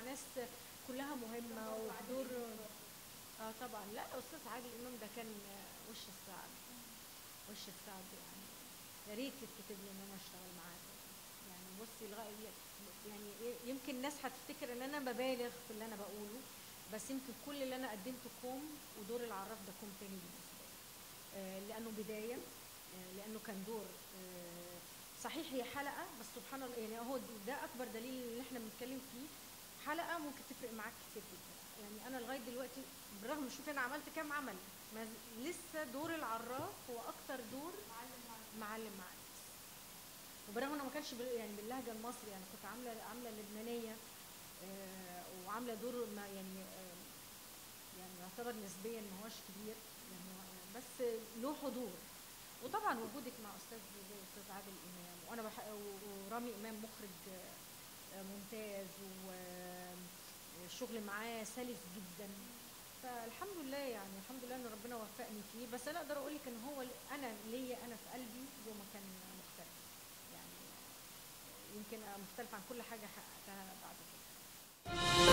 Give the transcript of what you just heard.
ناس كلها مهمه ودور اه طبعا لا استاذ عادل امام ده كان آه، وش السعد وش السعد يعني يا ريت يتكتب لي ان انا اشتغل معاه تاني. يعني بصي لغايه يعني إيه- يمكن الناس هتفتكر ان انا ببالغ في اللي انا بقوله بس يمكن كل اللي انا قدمته كوم ودور العراف ده كوم تاني بالنسبه لي آه، لانه بدايه آه، لانه كان دور آه، صحيح هي حلقه بس سبحان الله يعني هو ده اكبر دليل اللي احنا بنتكلم فيه حلقه ممكن تفرق معاك كتير جدا يعني انا لغايه دلوقتي بالرغم شوف انا عملت كام عمل ما ز- لسه دور العراف هو اكتر دور معلم مع الناس وبرغم انه ما كانش بال- يعني باللهجه المصري يعني كنت عامله عامله لبنانيه آه، وعامله دور ما يعني آه، يعني يعتبر نسبيا ما هوش كبير يعني هو- بس له حضور وطبعا وجودك مع استاذ زي استاذ عادل امام وانا بح... و- ورامي امام مخرج آه، آه، ممتاز والشغل معاه سلس جدا فالحمد لله يعني الحمد لله ان ربنا وفقني فيه بس انا اقدر اقول لك ان هو ل- انا ليا انا في قلبي له مكان مختلف يعني يمكن مختلف عن كل حاجه حققتها بعد كده